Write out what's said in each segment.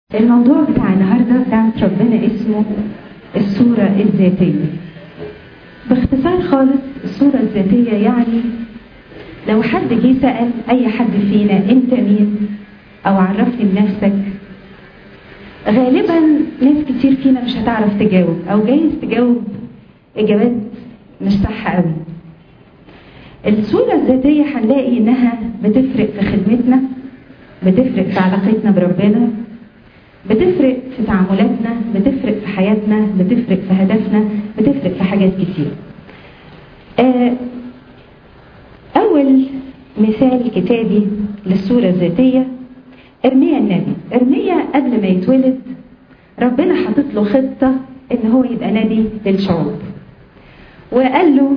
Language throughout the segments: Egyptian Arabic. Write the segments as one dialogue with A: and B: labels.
A: الموضوع بتاع النهارده بتاعت ربنا اسمه الصورة الذاتية باختصار خالص الصورة الذاتية يعني لو حد جه سأل أي حد فينا أنت مين أو عرفني بنفسك غالبا ناس كتير فينا مش هتعرف تجاوب أو جايز تجاوب إجابات مش صح قوي الصورة الذاتية هنلاقي إنها بتفرق في خدمتنا بتفرق في علاقتنا بربنا بتفرق في تعاملاتنا بتفرق في حياتنا بتفرق في هدفنا بتفرق في حاجات كتير أول مثال كتابي للصورة الذاتية إرميا النبي إرميا قبل ما يتولد ربنا حاطط له خطة إن هو يبقى نبي للشعوب وقال له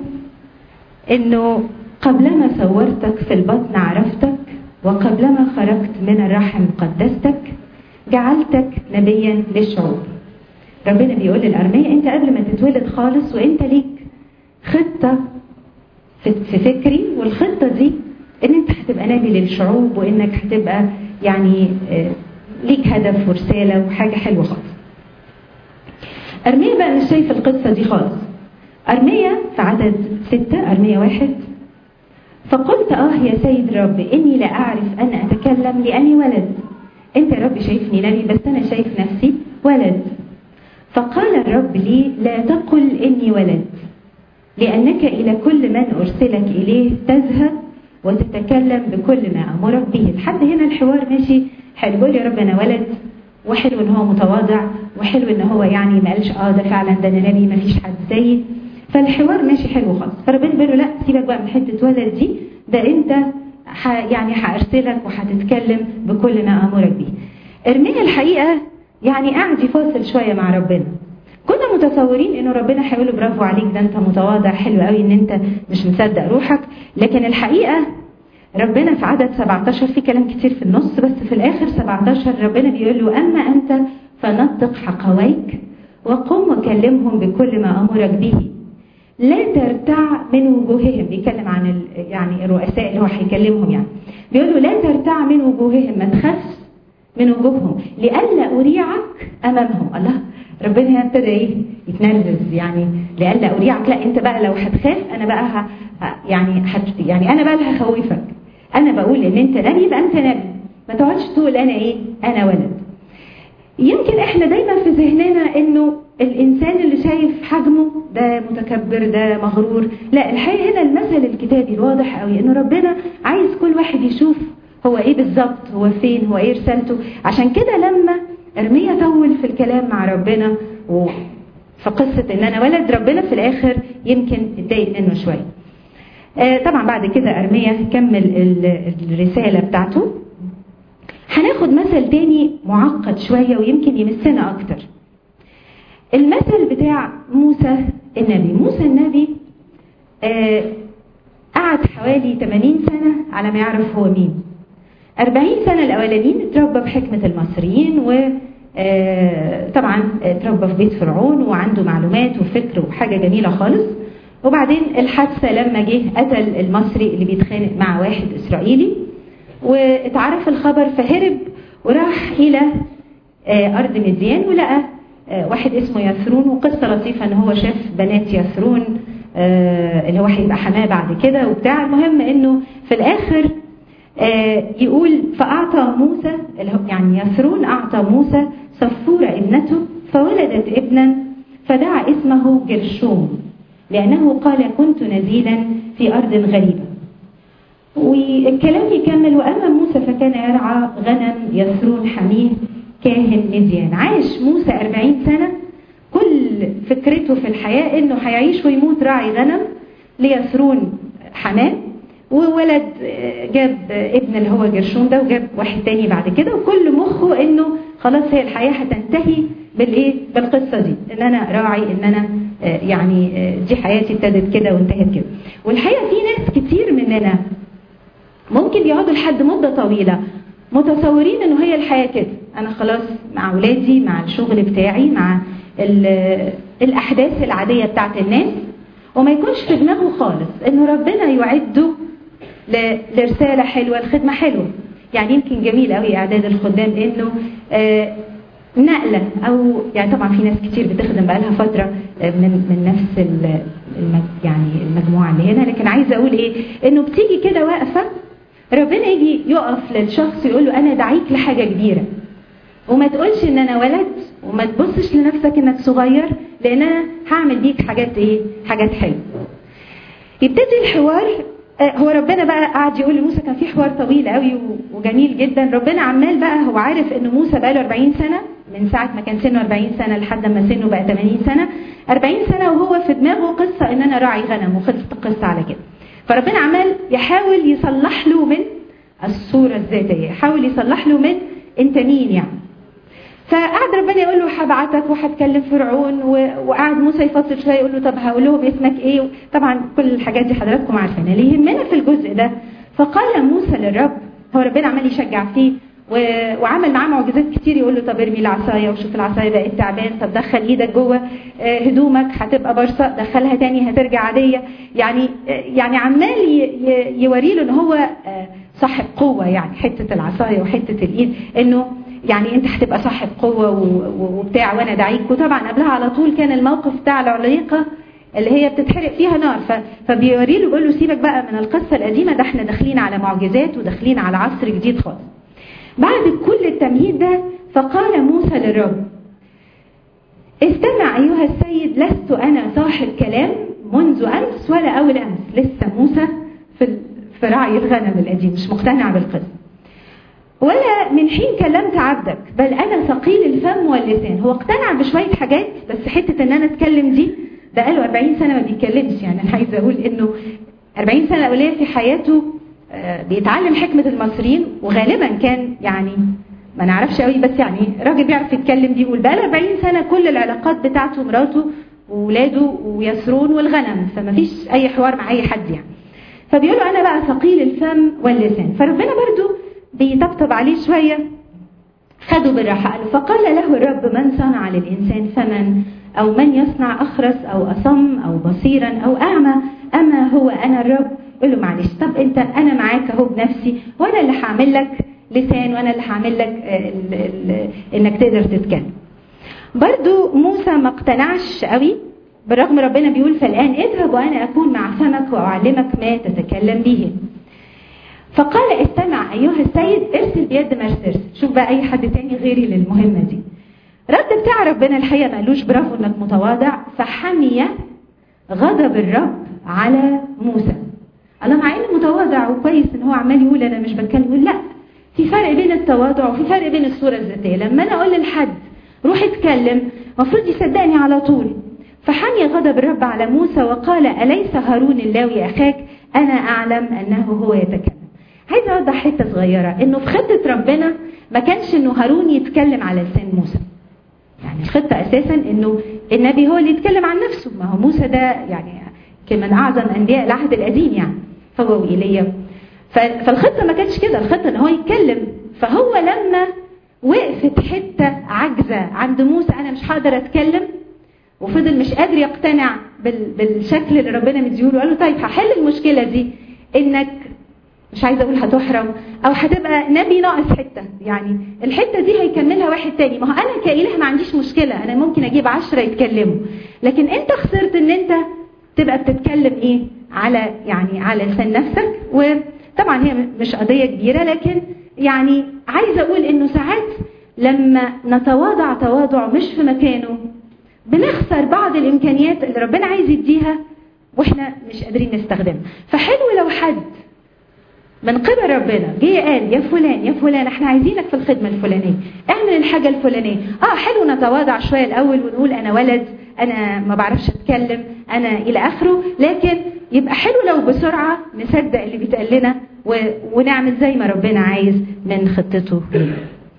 A: إنه قبلما صورتك في البطن عرفتك وقبلما خرجت من الرحم قدستك جعلتك نبيا للشعوب ربنا بيقول للأرمية انت قبل ما تتولد خالص وانت ليك خطة في فكري والخطة دي ان انت هتبقى نبي للشعوب وانك هتبقى يعني ليك هدف ورسالة وحاجة حلوة خالص أرمية بقى مش شايف القصة دي خالص أرمية في عدد ستة أرمية واحد فقلت آه يا سيد الرب إني لا أعرف أن أتكلم لأني ولد انت يا رب شايفني نبي بس انا شايف نفسي ولد فقال الرب لي لا تقل اني ولد لانك الى كل من ارسلك اليه تذهب وتتكلم بكل ما امرك به لحد هنا الحوار ماشي حلو بقول يا رب انا ولد وحلو ان هو متواضع وحلو ان هو يعني ما قالش اه ده فعلا ده انا نبي ما فيش حد زيي فالحوار ماشي حلو خالص فربنا بيقول له لا سيبك بقى من حته ولد دي ده انت ح يعني هارسلك وهتتكلم بكل ما امرك به ارميا الحقيقه يعني قاعد يفاصل شويه مع ربنا كنا متصورين انه ربنا هيقول له برافو عليك ده انت متواضع حلو قوي ان انت مش مصدق روحك لكن الحقيقه ربنا في عدد 17 في كلام كتير في النص بس في الاخر 17 ربنا بيقول له اما انت فنطق حقويك وقم وكلمهم بكل ما امرك به لا ترتع من وجوههم بيتكلم عن ال... يعني الرؤساء اللي هو هيكلمهم يعني بيقول له لا ترتع من وجوههم ما تخافش من وجوههم لئلا اريعك امامهم الله ربنا هنا ابتدى ايه يتنرفز يعني لئلا اريعك لا انت بقى لو هتخاف انا بقى ه... يعني هت... يعني انا بقى اللي هخوفك انا بقول ان انت نبي يبقى انت نبي ما تقعدش تقول انا ايه انا ولد يمكن احنا دايما في ذهننا انه الانسان اللي شايف حجمه ده متكبر ده مغرور لا الحقيقه هنا المثل الكتابي الواضح قوي ان ربنا عايز كل واحد يشوف هو ايه بالظبط هو فين هو ايه رسالته عشان كده لما ارميا طول في الكلام مع ربنا وفي قصه ان انا ولد ربنا في الاخر يمكن اتضايق منه شويه آه طبعا بعد كده ارميا كمل الرساله بتاعته هناخد مثل تاني معقد شويه ويمكن يمسنا اكتر المثل بتاع موسى النبي موسى النبي آه قعد حوالي 80 سنة على ما يعرف هو مين 40 سنة الأولانيين اتربى بحكمة المصريين و آه طبعا اتربى في بيت فرعون وعنده معلومات وفكر وحاجة جميلة خالص وبعدين الحادثة لما جه قتل المصري اللي بيتخانق مع واحد إسرائيلي واتعرف الخبر فهرب وراح إلى آه أرض مديان ولقى واحد اسمه يثرون وقصة لطيفة ان هو شاف بنات يثرون اللي هو هيبقى حماه بعد كده وبتاع المهم انه في الاخر يقول فاعطى موسى يعني يثرون اعطى موسى صفورة ابنته فولدت ابنا فدعا اسمه جرشوم لانه قال كنت نزيلا في ارض غريبة والكلام يكمل واما موسى فكان يرعى غنم يثرون حميه كاهن مديان عاش موسى 40 سنة كل فكرته في الحياة انه هيعيش ويموت راعي غنم ليثرون حماه وولد جاب ابن اللي هو جرشون ده وجاب واحد تاني بعد كده وكل مخه انه خلاص هي الحياة هتنتهي بالايه بالقصة دي ان انا راعي ان انا يعني دي حياتي ابتدت كده وانتهت كده والحقيقة في ناس كتير مننا ممكن يقعدوا لحد مدة طويلة متصورين انه هي الحياة كده انا خلاص مع اولادي مع الشغل بتاعي مع الاحداث العادية بتاعت الناس وما يكونش في دماغه خالص انه ربنا يعده لرسالة حلوة لخدمة حلوة يعني يمكن جميل قوي اعداد الخدام انه نقلة أو يعني طبعا في ناس كتير بتخدم بقالها فترة من من نفس ال- المج يعني المجموعة اللي هنا لكن عايزة أقول إيه إنه بتيجي كده واقفة ربنا يجي يقف للشخص ويقول له أنا دعيك لحاجة كبيرة وما تقولش إن أنا ولد وما تبصش لنفسك إنك صغير لأن أنا هعمل بيك حاجات إيه حاجات حلوة يبتدي الحوار آه، هو ربنا بقى قعد يقول لموسى كان في حوار طويل قوي و- وجميل جدا ربنا عمال بقى هو عارف ان موسى بقى له 40 سنه من ساعه ما كان سنه 40 سنه لحد ما سنه بقى 80 سنه 40 سنه وهو في دماغه قصه ان انا راعي غنم وخلصت القصه على كده فربنا عمال يحاول يصلح له من الصوره الذاتيه يحاول يصلح له من انت مين يعني فقعد ربنا يقول له هبعتك وهتكلم فرعون و- وقعد موسى يفصل شويه يقول له طب هقول لهم اسمك ايه طبعا كل الحاجات دي حضراتكم عارفينها اللي يهمنا في الجزء ده فقال موسى للرب هو ربنا عمال يشجع فيه و- وعمل معاه معجزات كتير يقول له طب ارمي العصايه وشوف العصايه بقت تعبان طب دخل ايدك جوه آه، هدومك هتبقى برصاء دخلها تاني هترجع عاديه يعني آه، يعني عمال ي- ي- يوري له ان هو آه، صاحب قوه يعني حته العصايه وحته الايد انه يعني انت هتبقى صاحب قوه و- و- وبتاع وانا دعيك وطبعا قبلها على طول كان الموقف بتاع العليقه اللي هي بتتحرق فيها نار ف- فبيوري له بيقول له سيبك بقى من القصه القديمه ده احنا داخلين على معجزات وداخلين على عصر جديد خالص. بعد كل التمهيد ده فقال موسى للرب استمع ايها السيد لست انا صاحب كلام منذ امس ولا اول امس لسه موسى في ال- في رعي الغنم القديم مش مقتنع بالقصه. ولا من حين كلمت عبدك بل انا ثقيل الفم واللسان هو اقتنع بشويه حاجات بس حته ان انا اتكلم دي ده قاله 40 سنه ما بيتكلمش يعني انا عايزه اقول انه 40 سنه الاوليه في حياته آه، بيتعلم حكمه المصريين وغالبا كان يعني ما نعرفش قوي بس يعني راجل بيعرف يتكلم دي يقول بقى له 40 سنه كل العلاقات بتاعته مراته وولاده ويسرون والغنم فما فيش اي حوار مع اي حد يعني فبيقولوا انا بقى ثقيل الفم واللسان فربنا برضو بيطبطب عليه شويه خدوا بالراحه قالوا فقال له الرب من صنع للانسان فمن او من يصنع اخرس او اصم او بصيرا او اعمى اما هو انا الرب يقول له معلش طب انت انا معاك اهو بنفسي وانا اللي هعمل لك لسان وانا اللي هعمل لك آه، ال- ال- انك تقدر تتكلم برضو موسى ما اقتنعش قوي بالرغم ربنا بيقول فالآن اذهب وأنا أكون مع فمك وأعلمك ما تتكلم به فقال استمع أيها السيد ارسل بيد ما ارسل شوف بقى أي حد تاني غيري للمهمة دي رد بتاع ربنا الحقيقة ما قالوش برافو انك متواضع فحمي غضب الرب على موسى الله مع انه متواضع وكويس ان هو عمال يقول انا مش بتكلم يقول لا في فرق بين التواضع وفي فرق بين الصورة الذاتية لما انا اقول لحد روح اتكلم المفروض يصدقني على طول فحمي غضب الرب على موسى وقال أليس هارون اللاوي أخاك أنا أعلم أنه هو يتكلم عايز أوضح حتة صغيرة إنه في خطة ربنا ما كانش إنه هارون يتكلم على لسان موسى يعني الخطة أساسا إنه النبي هو اللي يتكلم عن نفسه ما هو موسى ده يعني كان من أعظم أنبياء العهد القديم يعني هو وإيليا ف- فالخطة ما كانتش كده الخطة إن هو يتكلم فهو لما وقفت حتة عجزة عند موسى أنا مش هقدر أتكلم وفضل مش قادر يقتنع بال- بالشكل اللي ربنا مديهوله قال له طيب هحل المشكلة دي إنك مش عايزه اقول هتحرم او هتبقى نبي ناقص حته يعني الحته دي هيكملها واحد تاني ما هو انا كاله ما عنديش مشكله انا ممكن اجيب عشرة يتكلموا لكن انت خسرت ان انت تبقى بتتكلم ايه على يعني على لسان نفسك وطبعا هي مش قضيه كبيره لكن يعني عايزه اقول انه ساعات لما نتواضع تواضع مش في مكانه بنخسر بعض الامكانيات اللي ربنا عايز يديها واحنا مش قادرين نستخدمها فحلو لو حد من قبل ربنا جه قال يا فلان يا فلان احنا عايزينك في الخدمه الفلانيه اعمل الحاجه الفلانيه اه حلو نتواضع شويه الاول ونقول انا ولد انا ما بعرفش اتكلم انا الى اخره لكن يبقى حلو لو بسرعه نصدق اللي بيتقال لنا و... ونعمل زي ما ربنا عايز من خطته لنا.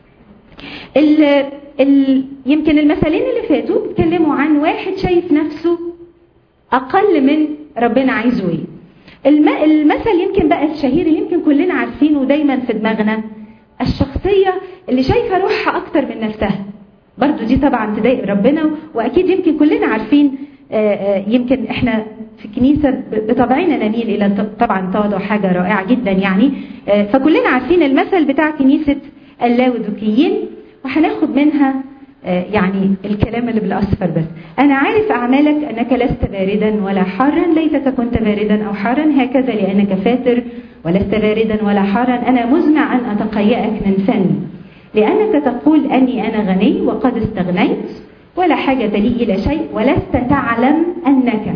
A: ال... ال... يمكن المثلين اللي فاتوا بيتكلموا عن واحد شايف نفسه اقل من ربنا عايزه ايه الم... المثل يمكن بقى الشهير اللي يمكن كلنا عارفينه ودايما في دماغنا الشخصية اللي شايفة روحها أكتر من نفسها برضو دي طبعا تضايق ربنا وأكيد يمكن كلنا عارفين آه، آه، يمكن احنا في الكنيسة ب- بطبعنا نميل إلى ط- طبعا تواضع حاجة رائعة جدا يعني آه، فكلنا عارفين المثل بتاع كنيسة اللاودوكيين وهناخد منها آه، يعني الكلام اللي بالاصفر بس انا عارف اعمالك انك لست باردا ولا حارا ليتك كنت باردا او حارا هكذا لانك فاتر ولست باردا ولا حارا انا مزمع ان اتقيأك من فمي لانك تقول اني انا غني وقد استغنيت ولا حاجه لي الى شيء ولست تعلم انك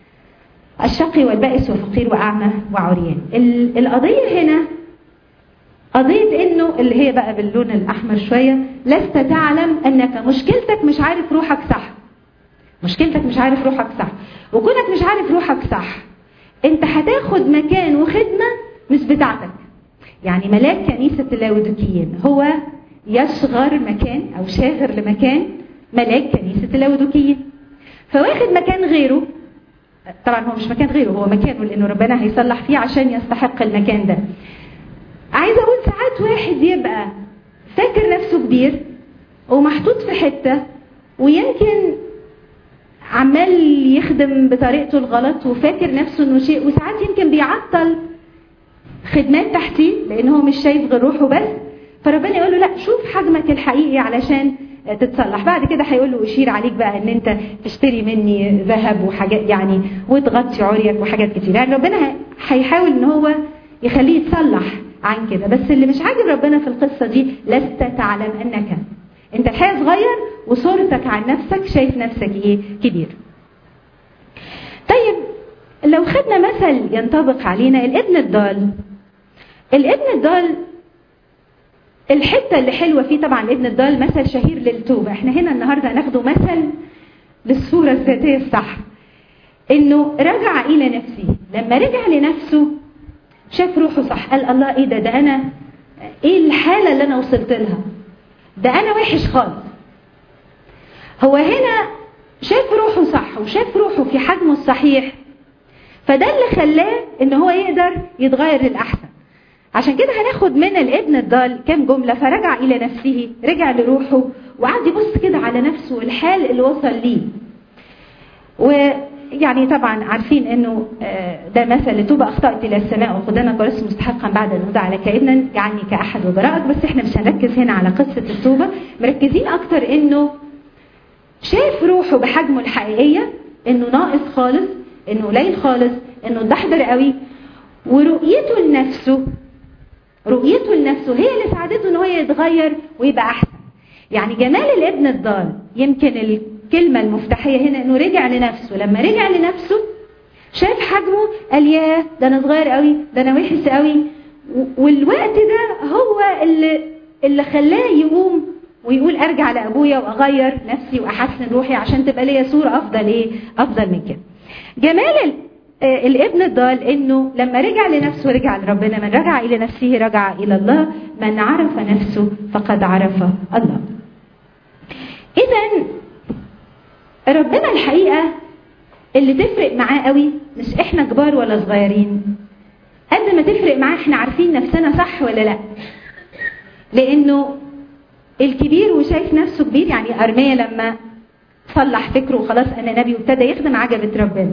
A: الشقي والبائس وفقير واعمى وعريان ال- القضيه هنا قضية انه اللي هي بقى باللون الاحمر شوية لست تعلم انك مشكلتك مش عارف روحك صح مشكلتك مش عارف روحك صح وكونك مش عارف روحك صح انت هتاخد مكان وخدمة مش بتاعتك يعني ملاك كنيسة اللاودوكيين هو يشغر مكان او شاغر لمكان ملاك كنيسة اللاودوكيين فواخد مكان غيره طبعا هو مش مكان غيره هو مكانه لانه ربنا هيصلح فيه عشان يستحق المكان ده عايزه اقول ساعات واحد يبقى فاكر نفسه كبير ومحطوط في حته ويمكن عمال يخدم بطريقته الغلط وفاكر نفسه انه شيء وساعات يمكن بيعطل خدمات تحتيه لان هو مش شايف غير روحه بس فربنا يقول له لا شوف حجمك الحقيقي علشان تتصلح بعد كده هيقول له اشير عليك بقى ان انت تشتري مني ذهب وحاجات يعني وتغطي عريك وحاجات كتير يعني ربنا هيحاول ان هو يخليه يتصلح عن كده بس اللي مش عاجب ربنا في القصه دي لست تعلم انك انت الحقيقه صغير وصورتك عن نفسك شايف نفسك ايه كبير طيب لو خدنا مثل ينطبق علينا الابن الضال الابن الضال الحته اللي حلوه فيه طبعا الابن الضال مثل شهير للتوبه احنا هنا النهارده هناخده مثل للصوره الذاتيه الصح انه رجع الى نفسه لما رجع لنفسه شاف روحه صح قال الله ايه ده ده انا ايه الحاله اللي انا وصلت لها ده انا وحش خالص هو هنا شاف روحه صح وشاف روحه في حجمه الصحيح فده اللي خلاه ان هو يقدر يتغير للاحسن عشان كده هناخد من الابن الضال كام جمله فرجع الى نفسه رجع لروحه وقعد يبص كده على نفسه والحال اللي وصل ليه ويعني طبعا عارفين انه ده مثل لتوبة اخطأت الى السماء وقدامك ولست مستحقا بعد ان وضع لك ابنا يعني كاحد وبرائك بس احنا مش هنركز هنا على قصة التوبة مركزين اكتر انه شاف روحه بحجمه الحقيقية انه ناقص خالص انه قليل خالص انه اتدحضر قوي ورؤيته لنفسه رؤيته لنفسه هي اللي ساعدته ان هو يتغير ويبقى احسن يعني جمال الابن الضال يمكن الكلمة المفتاحية هنا انه رجع لنفسه لما رجع لنفسه شاف حجمه قال ياه ده انا صغير قوي ده انا وحش قوي والوقت ده هو اللي اللي خلاه يقوم ويقول ارجع لابويا واغير نفسي واحسن روحي عشان تبقى ليا صوره افضل ايه افضل من كده جمال الابن الضال انه لما رجع لنفسه رجع لربنا من رجع الى نفسه رجع الى الله من عرف نفسه فقد عرف الله اذا ربنا الحقيقه اللي تفرق معاه قوي مش احنا كبار ولا صغيرين قد ما تفرق معاه احنا عارفين نفسنا صح ولا لا لانه الكبير وشايف نفسه كبير يعني ارميه لما صلح فكره وخلاص انا نبي وابتدى يخدم عجبت ربنا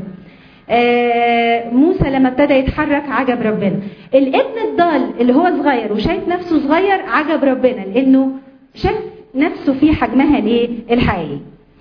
A: آه موسى لما ابتدى يتحرك عجب ربنا الابن الضال اللي هو صغير وشايف نفسه صغير عجب ربنا لانه شاف نفسه في حجمها الايه الحقيقي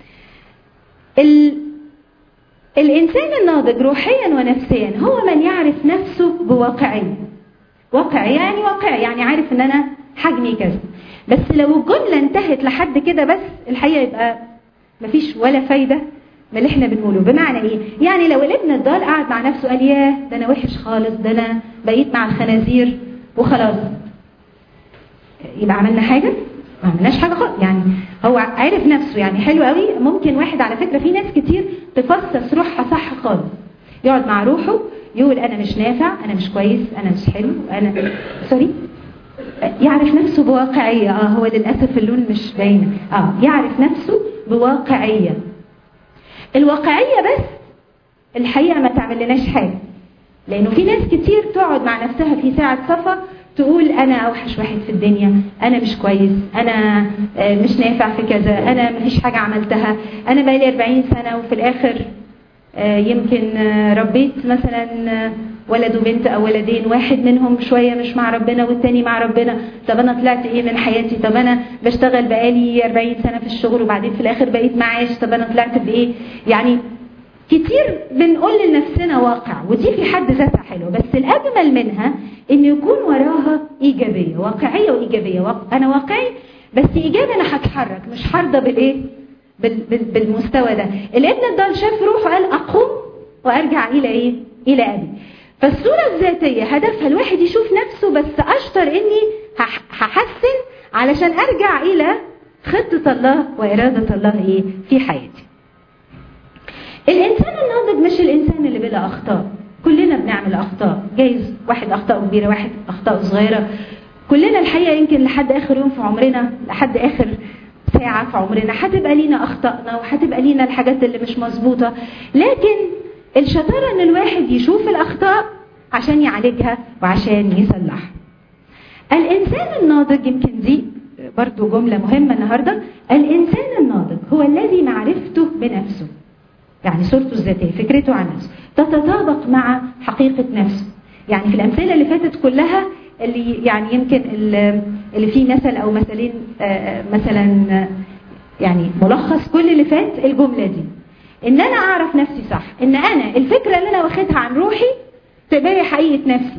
A: ال... الانسان الناضج روحيا ونفسيا هو من يعرف نفسه بواقعيه واقعيه يعني واقعي يعني عارف ان انا حجمي كذا بس لو الجمله انتهت لحد كده بس الحقيقه يبقى مفيش ولا فايده من اللي احنا بنقوله بمعنى ايه يعني لو الابن الضال قعد مع نفسه قال ياه ده انا وحش خالص ده انا بقيت مع الخنازير وخلاص يبقى عملنا حاجه ما عملناش حاجه خالص يعني هو عارف نفسه يعني حلو قوي ممكن واحد على فكره في ناس كتير تفصص روحها صح خالص يقعد مع روحه يقول انا مش نافع انا مش كويس انا مش حلو انا سوري يعرف نفسه بواقعيه اه هو للاسف اللون مش باينه اه يعرف نفسه بواقعيه الواقعيه بس الحقيقه ما تعمل لناش حاجه لانه في ناس كتير تقعد مع نفسها في ساعه صفا تقول انا اوحش واحد في الدنيا انا مش كويس انا مش نافع في كذا انا مفيش حاجه عملتها انا بقالي 40 سنه وفي الاخر يمكن ربيت مثلا ولد وبنت او ولدين واحد منهم شويه مش مع ربنا والتاني مع ربنا طب انا طلعت ايه من حياتي طب انا بشتغل بقالي 40 سنه في الشغل وبعدين في الاخر بقيت معاش طب انا طلعت بايه يعني كتير بنقول لنفسنا واقع ودي في حد ذاتها حلوه بس الاجمل منها ان يكون وراها ايجابيه واقعيه وايجابيه واقع انا واقعي بس ايجابي انا هتحرك مش هرضى بالايه بال بال بالمستوى ده الابن الضال شاف روحه قال اقوم وارجع الى ايه الى ابي فالصوره الذاتيه هدفها الواحد يشوف نفسه بس اشطر اني هحسن علشان ارجع الى خطه الله واراده الله ايه في حياتي الانسان الناضج مش الانسان اللي بلا اخطاء كلنا بنعمل اخطاء جايز واحد اخطاء كبيره واحد اخطاء صغيره كلنا الحقيقه يمكن لحد اخر يوم في عمرنا لحد اخر ساعه في عمرنا هتبقى لينا اخطائنا وهتبقى لينا الحاجات اللي مش مظبوطه لكن الشطاره ان الواحد يشوف الاخطاء عشان يعالجها وعشان يصلحها الانسان الناضج يمكن دي برضو جمله مهمه النهارده الانسان الناضج هو الذي معرفته بنفسه يعني صورته الذاتيه فكرته عن نفسه تتطابق مع حقيقه نفسه يعني في الامثله اللي فاتت كلها اللي يعني يمكن اللي فيه مثل او مثلين مثلا يعني ملخص كل اللي فات الجمله دي ان انا اعرف نفسي صح ان انا الفكره اللي انا واخدها عن روحي تبقى حقيقه نفسي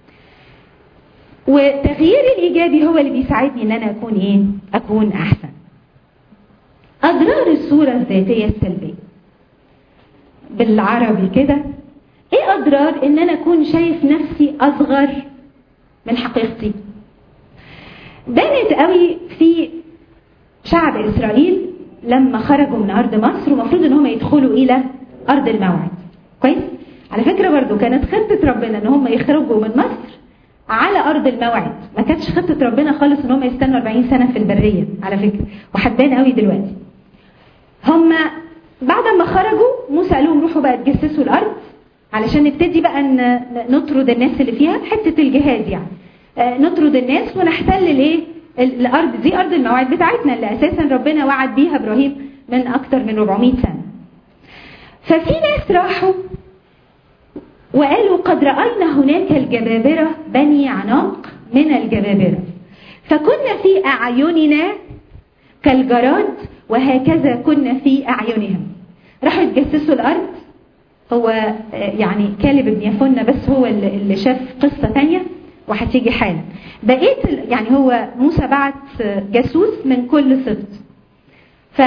A: والتغيير الايجابي هو اللي بيساعدني ان انا اكون ايه اكون احسن اضرار الصوره الذاتيه السلبيه بالعربي كده ايه اضرار ان انا اكون شايف نفسي اصغر من حقيقتي بانت قوي في شعب اسرائيل لما خرجوا من ارض مصر ومفروض ان هم يدخلوا الى ارض الموعد كويس على فكره برضو كانت خطه ربنا ان هم يخرجوا من مصر على ارض الموعد ما كانتش خطه ربنا خالص ان هم يستنوا 40 سنه في البريه على فكره وحبان قوي دلوقتي هم بعد ما خرجوا موسى قال لهم روحوا بقى تجسسوا الارض علشان نبتدي بقى نطرد الناس اللي فيها حته الجهاد يعني نطرد الناس ونحتل الايه الارض دي ارض الموعد بتاعتنا اللي اساسا ربنا وعد بيها ابراهيم من اكتر من 400 سنه ففي ناس راحوا وقالوا قد راينا هناك الجبابره بني عناق من الجبابره فكنا في اعيننا كالجراد وهكذا كنا في اعينهم راحوا يتجسسوا الارض هو يعني كالب بن يفنة بس هو اللي شاف قصة تانية وهتيجي حالا بقيت يعني هو موسى بعت جاسوس من كل سبط ف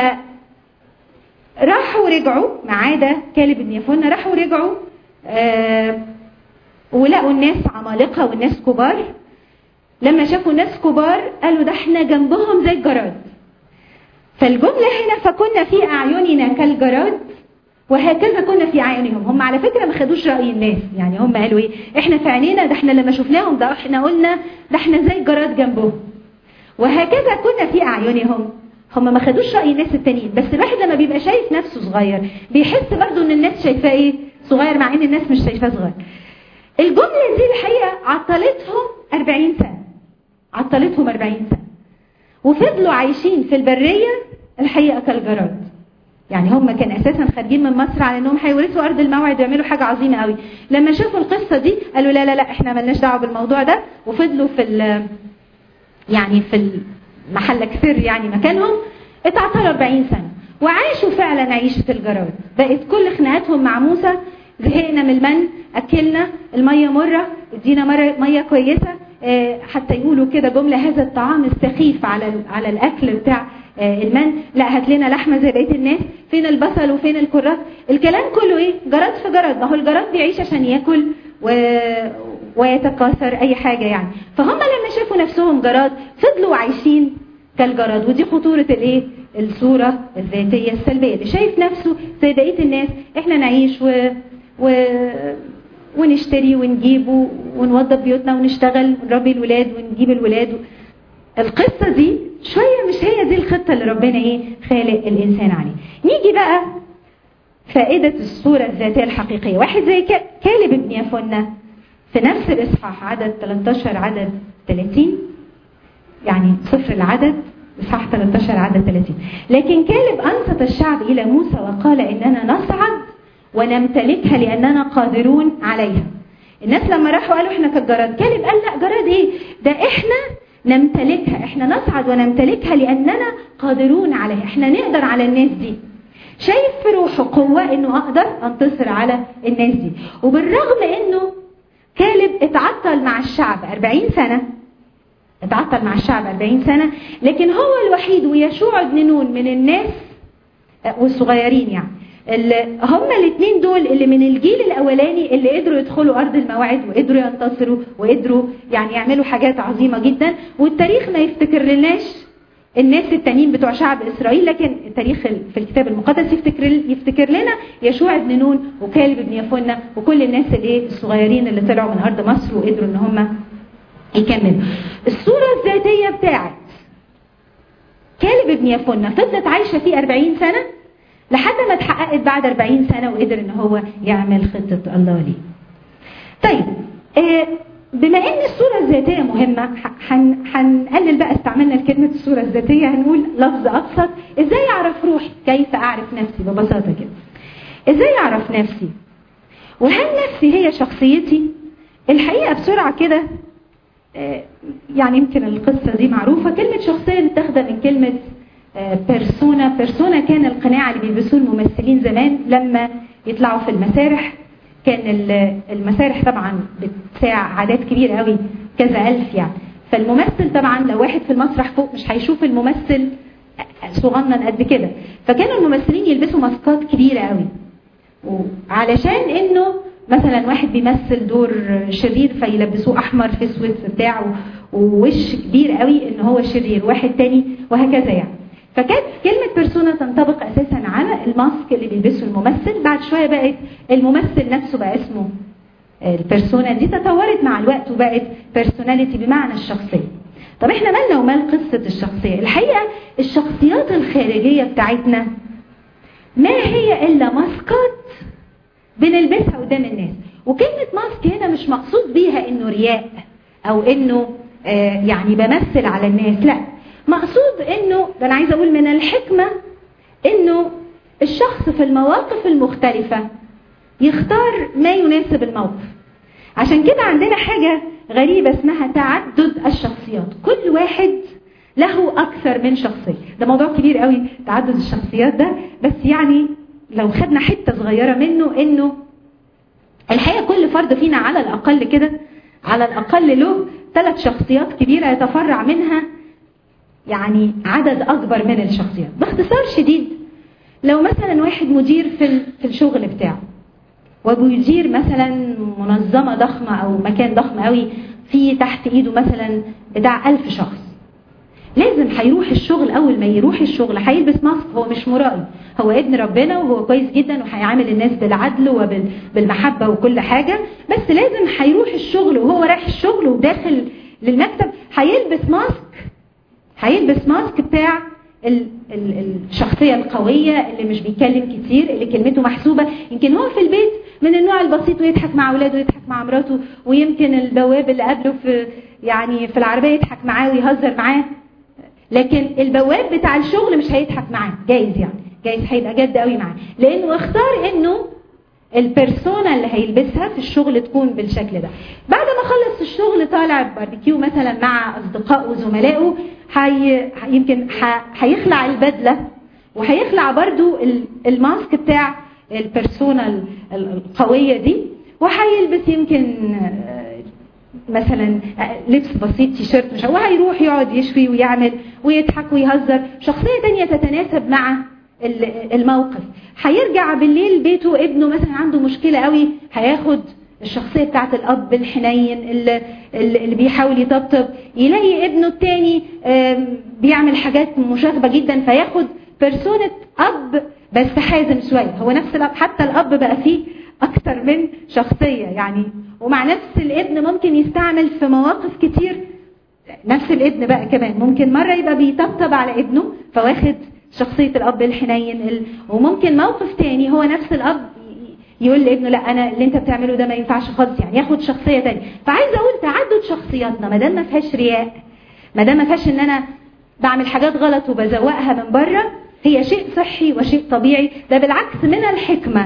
A: راحوا رجعوا ما عدا كالب بن يفنة راحوا رجعوا آه ولقوا الناس عمالقة والناس كبار لما شافوا ناس كبار قالوا ده احنا جنبهم زي الجراد فالجملة هنا فكنا في أعيننا كالجراد وهكذا كنا في اعينهم هم على فكره ما خدوش راي الناس يعني هم قالوا ايه احنا في عينينا ده احنا لما شفناهم ده احنا قلنا ده احنا زي الجراد جنبهم وهكذا كنا في اعينهم هم ما خدوش راي الناس التانيين بس الواحد لما بيبقى شايف نفسه صغير بيحس برضه ان الناس شايفاه ايه صغير مع ان الناس مش شايفاه صغير الجمله دي الحقيقه عطلتهم 40 سنه عطلتهم 40 سنه وفضلوا عايشين في البريه الحقيقه كالجراد يعني هم كان اساسا خارجين من مصر على انهم هيورثوا ارض الموعد ويعملوا حاجه عظيمه قوي لما شافوا القصه دي قالوا لا لا لا احنا ملناش دعوه بالموضوع ده وفضلوا في ال يعني في المحل كسر يعني مكانهم اتعطلوا 40 سنه وعاشوا فعلا عيشه الجراد بقت كل خناقاتهم مع موسى زهقنا من المن اكلنا الميه مره ادينا مره ميه كويسه حتى يقولوا كده جمله هذا الطعام السخيف على على الاكل بتاع المن لا هات لنا لحمه زي بقيه الناس فين البصل وفين الكرات الكلام كله ايه جراد في جراد ما هو الجراد بيعيش عشان ياكل و... ويتكاثر اي حاجه يعني فهم لما شافوا نفسهم جراد فضلوا عايشين كالجراد ودي خطوره الايه الصوره الذاتيه السلبيه اللي شايف نفسه زي بقيه الناس احنا نعيش و... و... ونشتري ونجيب ونوضب بيوتنا ونشتغل ونربي الولاد ونجيب الولاد القصه دي شويه مش هي دي الخطه اللي ربنا ايه خالق الانسان عليه نيجي بقى فائده الصوره الذاتيه الحقيقيه واحد زي كالب بن يفنة في نفس الاصحاح عدد 13 عدد 30 يعني صفر العدد اصحاح 13 عدد 30 لكن كالب انصت الشعب الى موسى وقال اننا نصعد ونمتلكها لاننا قادرون عليها الناس لما راحوا قالوا احنا كالجراد كالب قال لا جراد ايه ده احنا نمتلكها احنا نصعد ونمتلكها لاننا قادرون عليها احنا نقدر على الناس دي شايف في روحه قوة انه اقدر انتصر على الناس دي وبالرغم انه كالب اتعطل مع الشعب 40 سنة اتعطل مع الشعب 40 سنة لكن هو الوحيد ويشوع بن نون من الناس والصغيرين يعني اللي هم الاثنين دول اللي من الجيل الاولاني اللي قدروا يدخلوا ارض الموعد وقدروا ينتصروا وقدروا يعني يعملوا حاجات عظيمه جدا والتاريخ ما يفتكر لناش الناس التانيين بتوع شعب اسرائيل لكن التاريخ في الكتاب المقدس يفتكر يفتكر لنا يشوع بن نون وكالب بن يفنة وكل الناس الايه الصغيرين اللي طلعوا من ارض مصر وقدروا ان هم يكملوا الصوره الذاتيه بتاعت كالب بن يفنة فضلت عايشه فيه 40 سنه لحد ما اتحققت بعد 40 سنة وقدر ان هو يعمل خطة الله ليه طيب آه بما ان الصورة الذاتية مهمة هنقلل بقى استعملنا كلمة الصورة الذاتية هنقول لفظ ابسط ازاي اعرف روحي كيف اعرف نفسي ببساطة كده ازاي اعرف نفسي وهل نفسي هي شخصيتي الحقيقة بسرعة كده آه يعني يمكن القصة دي معروفة كلمة شخصية متاخدة من كلمة بيرسونا بيرسونا كان القناع اللي بيلبسوه الممثلين زمان لما يطلعوا في المسارح كان المسارح طبعا بتساع عدد كبير قوي كذا ألف يعني فالممثل طبعا لو واحد في المسرح فوق مش هيشوف الممثل صغنن قد كده فكانوا الممثلين يلبسوا ماسكات كبيرة قوي وعلشان انه مثلا واحد بيمثل دور شرير فيلبسوه احمر في اسود بتاعه ووش كبير قوي ان هو شرير واحد تاني وهكذا يعني فكانت كلمة بيرسونا تنطبق أساسا على الماسك اللي بيلبسه الممثل بعد شوية بقت الممثل نفسه بقى اسمه البيرسونا دي تطورت مع الوقت وبقت بيرسوناليتي بمعنى الشخصية طب احنا مالنا ومال قصة الشخصية الحقيقة الشخصيات الخارجية بتاعتنا ما هي إلا ماسكات بنلبسها قدام الناس وكلمة ماسك هنا مش مقصود بيها انه رياء او انه آه يعني بمثل على الناس لا مقصود انه ده انا عايزه اقول من الحكمه انه الشخص في المواقف المختلفه يختار ما يناسب الموقف عشان كده عندنا حاجه غريبه اسمها تعدد الشخصيات كل واحد له اكثر من شخصيه ده موضوع كبير قوي تعدد الشخصيات ده بس يعني لو خدنا حته صغيره منه انه الحقيقه كل فرد فينا على الاقل كده على الاقل له ثلاث شخصيات كبيره يتفرع منها يعني عدد أكبر من الشخصيات باختصار شديد لو مثلا واحد مدير في في الشغل بتاعه وبيدير مثلا منظمة ضخمة أو مكان ضخم قوي في تحت إيده مثلا بتاع ألف شخص لازم هيروح الشغل أول ما يروح الشغل هيلبس ماسك هو مش مرائي هو ابن ربنا وهو كويس جدا وهيعامل الناس بالعدل وبالمحبة وكل حاجة بس لازم هيروح الشغل وهو رايح الشغل وداخل للمكتب هيلبس ماسك هيلبس ماسك بتاع ال ال الشخصية القوية اللي مش بيتكلم كتير اللي كلمته محسوبة يمكن هو في البيت من النوع البسيط ويضحك مع اولاده ويضحك مع مراته ويمكن البواب اللي قبله في يعني في العربية يضحك معاه ويهزر معاه لكن البواب بتاع الشغل مش هيضحك معاه جايز يعني جايز هيبقى جد قوي معاه لانه اختار انه البيرسونا اللي هيلبسها في الشغل تكون بالشكل ده بعد ما خلص الشغل طالع باربيكيو مثلا مع اصدقائه وزملائه حي... يمكن هيخلع البدله وهيخلع برضو الماسك بتاع البيرسونا القويه دي وهيلبس يمكن مثلا لبس بسيط تيشيرت مش وهيروح يقعد يشوي ويعمل ويضحك ويهزر شخصيه تانية تتناسب مع الموقف هيرجع بالليل بيته ابنه مثلا عنده مشكلة قوي هياخد الشخصية بتاعت الأب الحنين اللي, اللي بيحاول يطبطب يلاقي ابنه التاني بيعمل حاجات مشاغبة جدا فياخد بيرسونة أب بس حازم شوية هو نفس الأب حتى الأب بقى فيه أكتر من شخصية يعني ومع نفس الابن ممكن يستعمل في مواقف كتير نفس الابن بقى كمان ممكن مرة يبقى بيطبطب على ابنه فواخد شخصية الأب الحنين ال... وممكن موقف تاني هو نفس الأب يقول لابنه لا أنا اللي أنت بتعمله ده ما ينفعش خالص يعني ياخد شخصية تانية فعايز أقول تعدد شخصياتنا ما دام ما فيهاش رياء ما دام ما فيهاش إن أنا بعمل حاجات غلط وبزوقها من بره هي شيء صحي وشيء طبيعي ده بالعكس من الحكمة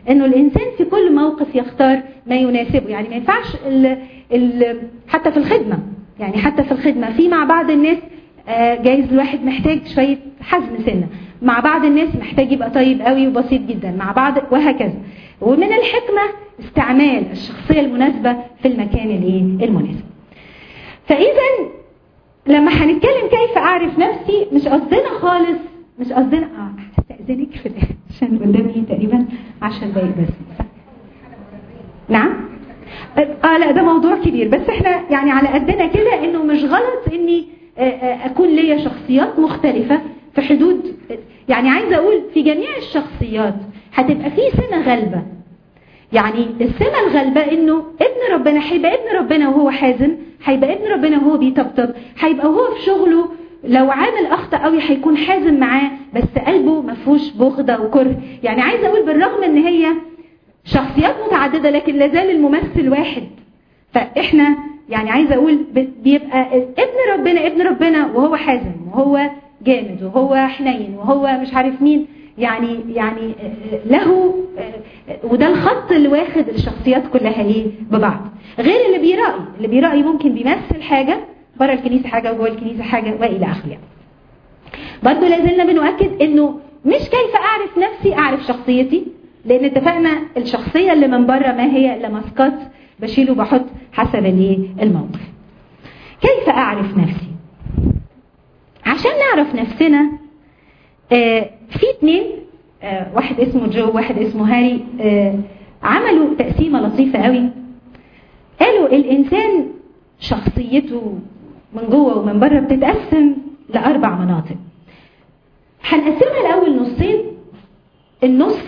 A: انه الانسان في كل موقف يختار ما يناسبه يعني ما ينفعش ال ال حتى في الخدمه يعني حتى في الخدمه في مع بعض الناس آه، جايز الواحد محتاج شويه حزم سنه مع بعض الناس محتاج يبقى طيب قوي وبسيط جدا مع بعض وهكذا ومن الحكمه استعمال الشخصيه المناسبه في المكان الايه المناسب فاذا لما هنتكلم كيف اعرف نفسي مش قصدنا خالص مش قصدنا اه استاذنك في الاخر عشان قدامي تقريبا 10 دقايق بس نعم اه لا ده موضوع كبير بس احنا يعني على قدنا كده انه مش غلط اني آه، آه، اكون ليا شخصيات مختلفة في حدود يعني عايزه اقول في جميع الشخصيات هتبقى في سمة غالبة يعني السمة الغالبة انه ابن ربنا هيبقى ابن ربنا وهو حازم هيبقى ابن ربنا وهو بيطبطب هيبقى هو في شغله لو عامل اخطا قوي هيكون حازم معاه بس قلبه ما فيهوش بغضه وكره يعني عايزه اقول بالرغم ان هي شخصيات متعدده لكن لازال الممثل واحد فاحنا يعني عايزه اقول بيبقى ابن ربنا ابن ربنا وهو حازم وهو جامد وهو حنين وهو مش عارف مين يعني يعني له وده الخط اللي واخد الشخصيات كلها ايه ببعض غير اللي بيرائي اللي بيرائي ممكن بيمثل حاجه بره الكنيسه حاجه وجوه الكنيسه حاجه والى اخره يعني. برضه لازلنا بنؤكد انه مش كيف اعرف نفسي اعرف شخصيتي لان اتفقنا الشخصيه اللي من بره ما هي لمسكات بشيل وبحط حسب الايه الموقف كيف اعرف نفسي عشان نعرف نفسنا آه في اتنين آه واحد اسمه جو واحد اسمه هاري آه عملوا تقسيمة لطيفة قوي قالوا الإنسان شخصيته من جوه ومن بره بتتقسم لأربع مناطق هنقسمها الأول نصين النص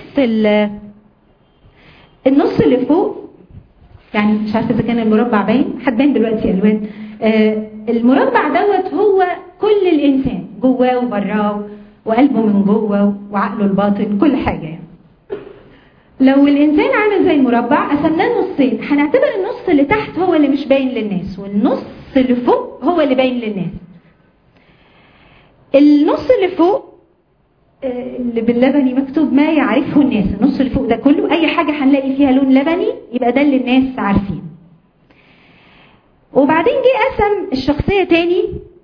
A: النص اللي فوق يعني مش عارفه اذا كان المربع باين هتبان دلوقتي الوان آه المربع دوت هو كل الانسان جواه وبراه وقلبه من جوه وعقله الباطن كل حاجه يعني. لو الانسان عامل زي المربع قسمناه نصين هنعتبر النص اللي تحت هو اللي مش باين للناس والنص اللي فوق هو اللي باين للناس النص اللي فوق اللي باللبني مكتوب ما يعرفه الناس النص اللي فوق ده كله اي حاجة هنلاقي فيها لون لبني يبقى ده اللي الناس عارفين وبعدين جه قسم الشخصية تاني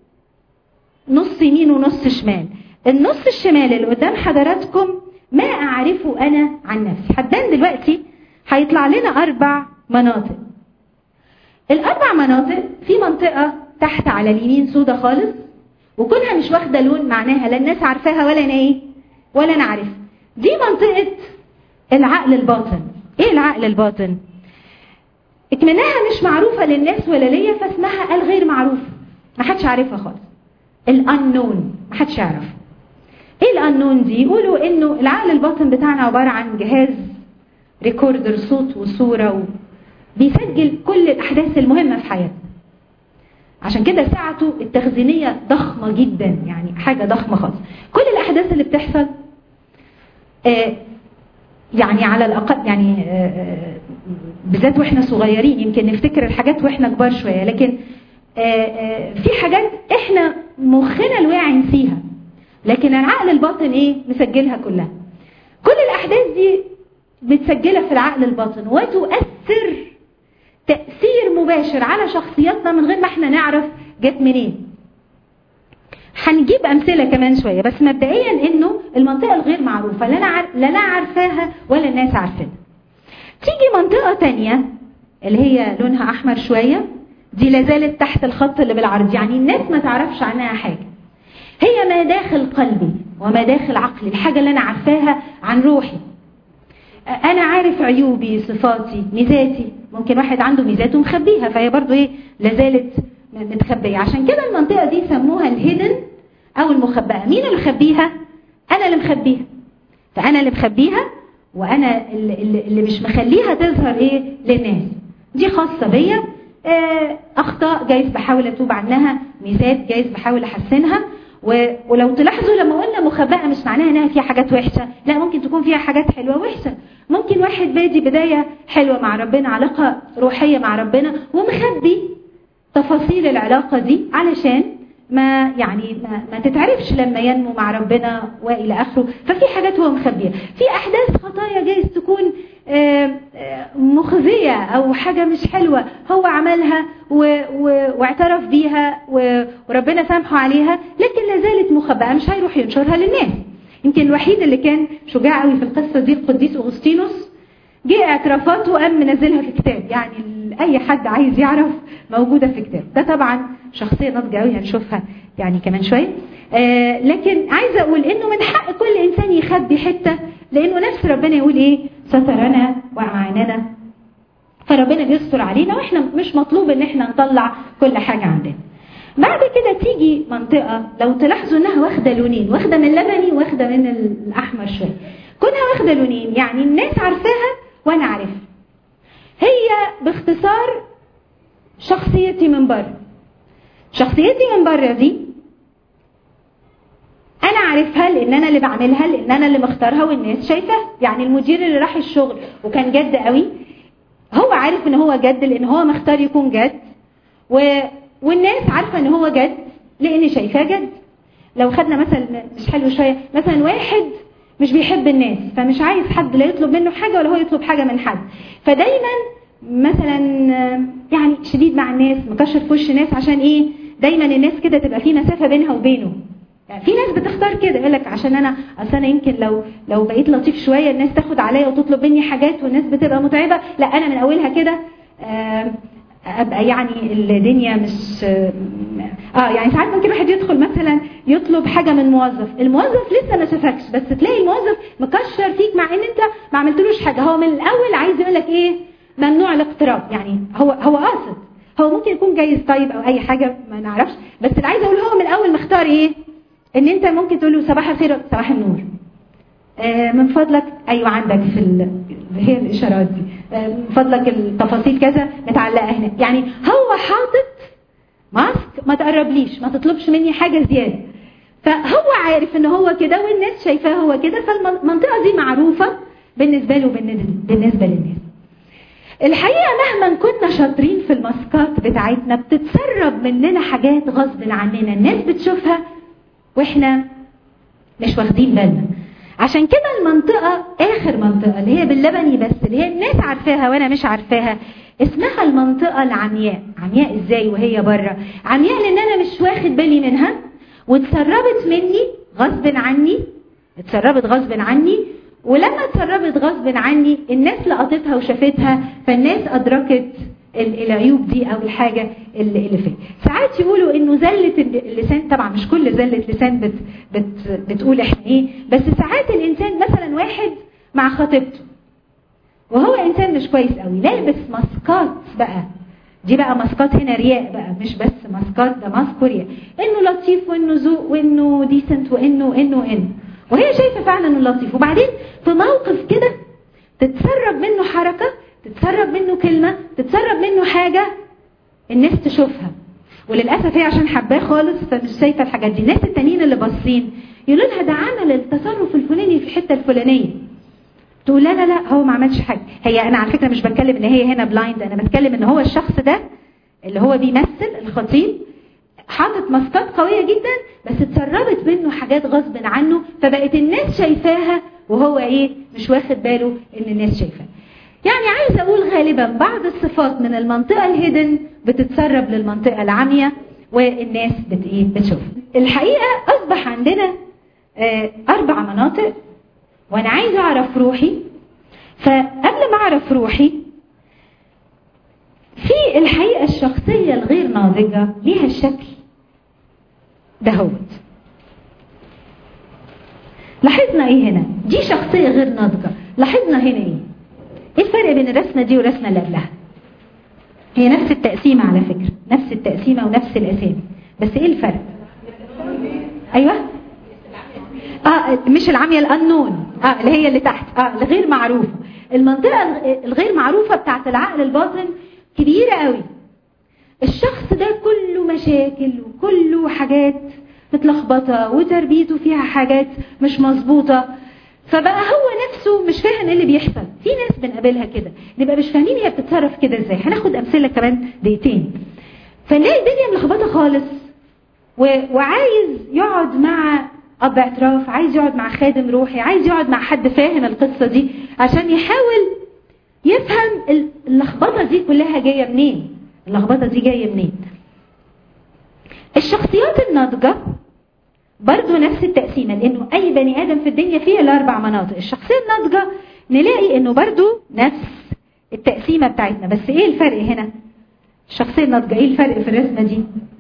A: نص يمين ونص شمال النص الشمال اللي قدام حضراتكم ما اعرفه انا عن نفسي هتبان دلوقتي هيطلع لنا اربع مناطق الاربع مناطق في منطقة تحت على اليمين سودة خالص وكونها مش واخده لون معناها لا الناس عارفاها ولا انا ايه ولا انا عارف دي منطقه العقل الباطن ايه العقل الباطن اكمنها مش معروفه للناس ولا ليا فاسمها الغير معروف ما حدش عارفها خالص الانون ما حدش يعرف ايه الانون دي يقولوا انه العقل الباطن بتاعنا عباره عن جهاز ريكوردر صوت وصوره و... بيسجل كل الاحداث المهمه في حياتنا عشان كده ساعته التخزينية ضخمة جدا يعني حاجة ضخمة خالص كل الأحداث اللي بتحصل آه يعني على الأقل يعني آه بالذات وإحنا صغيرين يمكن نفتكر الحاجات وإحنا كبار شوية لكن آه في حاجات إحنا مخنا الواعي نسيها لكن العقل الباطن إيه مسجلها كلها كل الأحداث دي متسجلة في العقل الباطن وتؤثر تأثير مباشر على شخصياتنا من غير ما احنا نعرف جت منين هنجيب أمثلة كمان شوية بس مبدئيا انه المنطقة الغير معروفة لا انا لا انا عارفاها ولا الناس عارفينها تيجي منطقة تانية اللي هي لونها احمر شوية دي لازالت تحت الخط اللي بالعرض يعني الناس ما تعرفش عنها حاجة هي ما داخل قلبي وما داخل عقلي الحاجة اللي انا عارفاها عن روحي انا عارف عيوبي صفاتي ميزاتي ممكن واحد عنده ميزات ومخبيها فهي برضو ايه لازالت متخبيه عشان كده المنطقه دي سموها الهيدن او المخبأه مين اللي مخبيها انا اللي مخبيها فانا اللي مخبيها وانا اللي, اللي مش مخليها تظهر ايه للناس دي خاصه بيا اخطاء جايز بحاول اتوب عنها ميزات جايز بحاول احسنها ولو تلاحظوا لما قلنا مخبأة مش معناها انها فيها حاجات وحشة لا ممكن تكون فيها حاجات حلوة وحشة ممكن واحد بادي بداية حلوة مع ربنا علاقة روحية مع ربنا ومخبي تفاصيل العلاقة دي علشان ما يعني ما, ما تتعرفش لما ينمو مع ربنا والى اخره ففي حاجات هو مخبيها في احداث خطايا جايز تكون مخزيه او حاجه مش حلوه هو عملها و و واعترف بيها وربنا سامحه عليها لكن لا زالت مخبأة مش هيروح ينشرها للناس يمكن الوحيد اللي كان شجاع قوي في القصه دي القديس اغسطينوس جه اعترافاته وقام منزلها في كتاب يعني اي حد عايز يعرف موجوده في كتاب ده طبعا شخصيه ناضجه قوي هنشوفها يعني كمان شويه آه لكن عايزه اقول انه من حق كل انسان يخبي حته لانه نفس ربنا يقول ايه سترنا واعاننا فربنا بيستر علينا واحنا مش مطلوب ان احنا نطلع كل حاجه عندنا بعد كده تيجي منطقة لو تلاحظوا انها واخدة لونين واخدة من اللبني واخدة من الاحمر شوية كونها واخدة لونين يعني الناس عارفاها وانا عارفها هي باختصار شخصيتي من بره شخصيتي من بره دي انا عارفها لان انا اللي بعملها لان انا اللي مختارها والناس شايفاها يعني المدير اللي راح الشغل وكان جد قوي هو عارف ان هو جد لان هو مختار يكون جد و... والناس عارفه ان هو جد لان شايفاه جد لو خدنا مثل مش حلو شويه مثلا واحد مش بيحب الناس فمش عايز حد لا يطلب منه حاجه ولا هو يطلب حاجه من حد فدايما مثلا يعني شديد مع الناس مكشر في وش ناس عشان ايه دايما الناس كده تبقى في مسافه بينها وبينه يعني في ناس بتختار كده يقول لك عشان انا اصل انا يمكن لو لو بقيت لطيف شويه الناس تاخد عليا وتطلب مني حاجات والناس بتبقى متعبه لا انا من اولها كده ابقى يعني الدنيا مش اه يعني ساعات ممكن واحد يدخل مثلا يطلب حاجه من موظف الموظف لسه ما شافكش بس تلاقي الموظف مكشر فيك مع ان انت ما عملتلوش حاجه هو من الاول عايز يقول لك ايه ممنوع الاقتراب يعني هو هو قاصد هو ممكن يكون جايز طيب او اي حاجه ما نعرفش بس اللي عايز اقول هو من الاول مختار ايه ان انت ممكن تقول له صباح الخير صباح النور آه من فضلك ايوه عندك في ال... هي الاشارات دي آه من فضلك التفاصيل كذا متعلقه هنا يعني هو حاطط ماسك ما تقربليش ما تطلبش مني حاجه زياده فهو عارف ان هو كده والناس شايفاه هو كده فالمنطقه دي معروفه بالنسبه له بالنسبه للناس الحقيقه مهما كنا شاطرين في الماسكات بتاعتنا بتتسرب مننا حاجات غصب عننا الناس بتشوفها واحنا مش واخدين بالنا عشان كده المنطقة آخر منطقة اللي هي باللبني بس اللي هي الناس عارفاها وأنا مش عارفاها اسمها المنطقة العمياء عمياء ازاي وهي بره عمياء لأن أنا مش واخد بالي منها واتسربت مني غصب عني اتسربت غصب عني ولما اتسربت غصب عني الناس لقطتها وشافتها فالناس أدركت العيوب دي او الحاجه اللي, اللي فيه ساعات يقولوا انه زله اللسان طبعا مش كل زله لسان بت بت بتقول احنا ايه بس ساعات الانسان مثلا واحد مع خطيبته وهو انسان مش كويس قوي لابس ماسكات بقى دي بقى ماسكات هنا رياء بقى مش بس ماسكات ده ماسك رياء انه لطيف وانه ذوق وانه ديسنت وانه وانه وانه وهي شايفه فعلا انه لطيف وبعدين في موقف كده تتسرب منه حركه تتسرب منه كلمة تتسرب منه حاجة الناس تشوفها وللأسف هي عشان حباه خالص فمش شايفة الحاجات دي الناس التانيين اللي باصين يقولوا لها ده عمل التصرف الفلاني في الحتة الفلانية تقول لا لا لا هو ما عملش حاجة هي أنا على فكرة مش بتكلم إن هي هنا بلايند أنا بتكلم إن هو الشخص ده اللي هو بيمثل الخطيب حاطط ماسكات قوية جدا بس اتسربت منه حاجات غصب عنه فبقت الناس شايفاها وهو ايه مش واخد باله ان الناس شايفاه يعني عايز اقول غالبا بعض الصفات من المنطقة الهيدن بتتسرب للمنطقة العامية والناس بت ايه بتشوف الحقيقة اصبح عندنا آه اربع مناطق وانا عايز اعرف روحي فقبل ما اعرف روحي في الحقيقة الشخصية الغير ناضجة ليها الشكل دهوت لاحظنا ايه هنا دي شخصية غير ناضجة لاحظنا هنا ايه ايه الفرق بين الرسمة دي والرسمة اللي قبلها هي نفس التقسيمة على فكرة نفس التقسيمة ونفس الاسامي بس ايه الفرق ايوه اه مش العمية الانون اه اللي هي اللي تحت اه الغير معروفة المنطقة الغير معروفة بتاعت العقل الباطن كبيرة قوي الشخص ده كله مشاكل وكله حاجات متلخبطة وتربيته فيها حاجات مش مظبوطة فبقى هو نفسه مش فاهم ايه اللي بيحصل في ناس بنقابلها كده نبقى مش فاهمين هي بتتصرف كده ازاي هناخد امثله كمان دقيقتين فنلاقي الدنيا ملخبطه خالص وعايز يقعد مع اب اعتراف عايز يقعد مع خادم روحي عايز يقعد مع حد فاهم القصه دي عشان يحاول يفهم اللخبطه دي كلها جايه منين اللخبطه دي جايه منين الشخصيات الناضجه برضه نفس التقسيمه لانه اي بني ادم في الدنيا فيه الاربع مناطق الشخصيه الناضجه نلاقي انه برضه نفس التقسيمه بتاعتنا بس ايه الفرق هنا الشخصيه الناضجه ايه الفرق في الرسمه دي